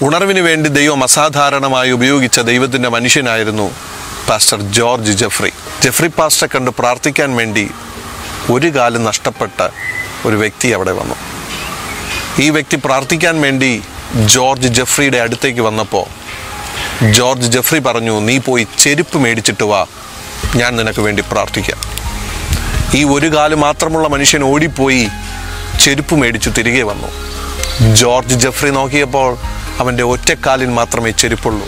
ഉണർവിന് വേണ്ടി ദൈവം അസാധാരണമായി ഉപയോഗിച്ച ദൈവത്തിൻ്റെ മനുഷ്യനായിരുന്നു പാസ്റ്റർ ജോർജ് ജെഫ്രി ജെഫ്രി പാസ്റ്ററെ കണ്ട് പ്രാർത്ഥിക്കാൻ വേണ്ടി ഒരു കാലം നഷ്ടപ്പെട്ട ഒരു വ്യക്തി അവിടെ വന്നു ഈ വ്യക്തി പ്രാർത്ഥിക്കാൻ വേണ്ടി ജോർജ് ജെഫ്രിയുടെ അടുത്തേക്ക് വന്നപ്പോൾ ജോർജ് ജെഫ്രി പറഞ്ഞു നീ പോയി ചെരുപ്പ് മേടിച്ചിട്ട് വാ ഞാൻ നിനക്ക് വേണ്ടി പ്രാർത്ഥിക്കാം ഈ ഒരു കാല് മാത്രമുള്ള മനുഷ്യൻ ഓടിപ്പോയി ചെരുപ്പ് മേടിച്ചു തിരികെ വന്നു ജോർജ് ജെഫ്രി നോക്കിയപ്പോൾ അവൻ്റെ ഒറ്റക്കാലിൽ മാത്രമേ ചെരുപ്പുള്ളൂ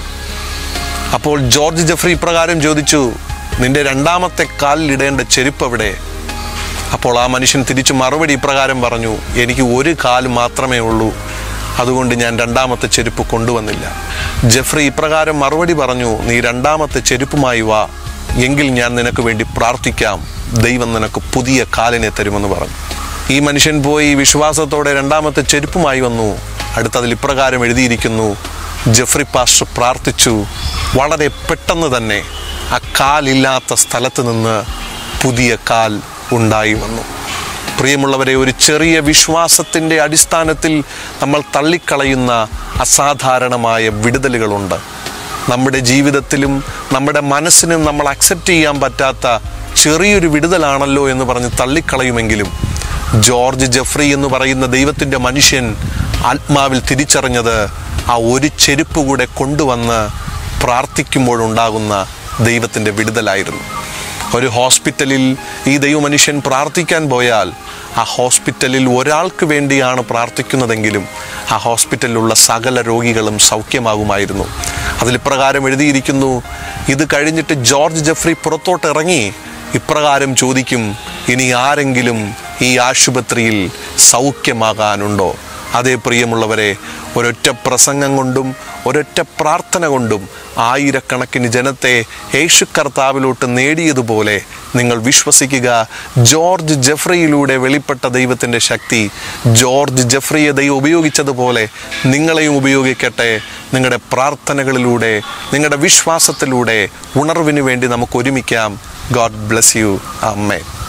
അപ്പോൾ ജോർജ് ജെഫ്രി ഇപ്രകാരം ചോദിച്ചു നിന്റെ രണ്ടാമത്തെ കാലിൽ ഇടേണ്ട ചെരുപ്പ് എവിടെ അപ്പോൾ ആ മനുഷ്യൻ തിരിച്ചു മറുപടി ഇപ്രകാരം പറഞ്ഞു എനിക്ക് ഒരു കാല് മാത്രമേ ഉള്ളൂ അതുകൊണ്ട് ഞാൻ രണ്ടാമത്തെ ചെരുപ്പ് കൊണ്ടുവന്നില്ല ജെഫ്രി ഇപ്രകാരം മറുപടി പറഞ്ഞു നീ രണ്ടാമത്തെ ചെരുപ്പുമായി വാ എങ്കിൽ ഞാൻ നിനക്ക് വേണ്ടി പ്രാർത്ഥിക്കാം ദൈവം നിനക്ക് പുതിയ കാലിനെ തരുമെന്ന് പറഞ്ഞു ഈ മനുഷ്യൻ പോയി വിശ്വാസത്തോടെ രണ്ടാമത്തെ ചെരുപ്പുമായി വന്നു അടുത്തതിൽ ഇപ്രകാരം എഴുതിയിരിക്കുന്നു ജെഫ്രി പാസ്റ്റർ പ്രാർത്ഥിച്ചു വളരെ പെട്ടെന്ന് തന്നെ ആ കാലില്ലാത്ത സ്ഥലത്ത് നിന്ന് പുതിയ കാൽ ഉണ്ടായി വന്നു പ്രിയമുള്ളവരെ ഒരു ചെറിയ വിശ്വാസത്തിൻ്റെ അടിസ്ഥാനത്തിൽ നമ്മൾ തള്ളിക്കളയുന്ന അസാധാരണമായ വിടുതലുകളുണ്ട് നമ്മുടെ ജീവിതത്തിലും നമ്മുടെ മനസ്സിനും നമ്മൾ അക്സെപ്റ്റ് ചെയ്യാൻ പറ്റാത്ത ചെറിയൊരു വിടുതലാണല്ലോ എന്ന് പറഞ്ഞ് തള്ളിക്കളയുമെങ്കിലും ജോർജ് ജെഫ്രി എന്ന് പറയുന്ന ദൈവത്തിൻ്റെ മനുഷ്യൻ ആത്മാവിൽ തിരിച്ചറിഞ്ഞത് ആ ഒരു ചെരുപ്പ് കൂടെ കൊണ്ടുവന്ന് പ്രാർത്ഥിക്കുമ്പോഴുണ്ടാകുന്ന ദൈവത്തിൻ്റെ വിടുതലായിരുന്നു ഒരു ഹോസ്പിറ്റലിൽ ഈ ദൈവമനുഷ്യൻ പ്രാർത്ഥിക്കാൻ പോയാൽ ആ ഹോസ്പിറ്റലിൽ ഒരാൾക്ക് വേണ്ടിയാണ് പ്രാർത്ഥിക്കുന്നതെങ്കിലും ആ ഹോസ്പിറ്റലിലുള്ള സകല രോഗികളും സൗഖ്യമാകുമായിരുന്നു അതിൽ ഇപ്രകാരം എഴുതിയിരിക്കുന്നു ഇത് കഴിഞ്ഞിട്ട് ജോർജ് ജെഫ്രി പുറത്തോട്ട് ഇറങ്ങി ഇപ്രകാരം ചോദിക്കും ഇനി ആരെങ്കിലും ഈ ആശുപത്രിയിൽ സൗഖ്യമാകാനുണ്ടോ അതേ പ്രിയമുള്ളവരെ ഒരൊറ്റ പ്രസംഗം കൊണ്ടും ഒരൊറ്റ പ്രാർത്ഥന കൊണ്ടും ആയിരക്കണക്കിന് ജനത്തെ യേശു കർത്താവിലോട്ട് നേടിയതുപോലെ നിങ്ങൾ വിശ്വസിക്കുക ജോർജ് ജെഫ്രിയിലൂടെ വെളിപ്പെട്ട ദൈവത്തിൻ്റെ ശക്തി ജോർജ് ജെഫ്രിയെ ദൈവം ഉപയോഗിച്ചതുപോലെ നിങ്ങളെയും ഉപയോഗിക്കട്ടെ നിങ്ങളുടെ പ്രാർത്ഥനകളിലൂടെ നിങ്ങളുടെ വിശ്വാസത്തിലൂടെ ഉണർവിന് വേണ്ടി നമുക്ക് ഒരുമിക്കാം ഗോഡ് ബ്ലെസ് യു അമ്മേ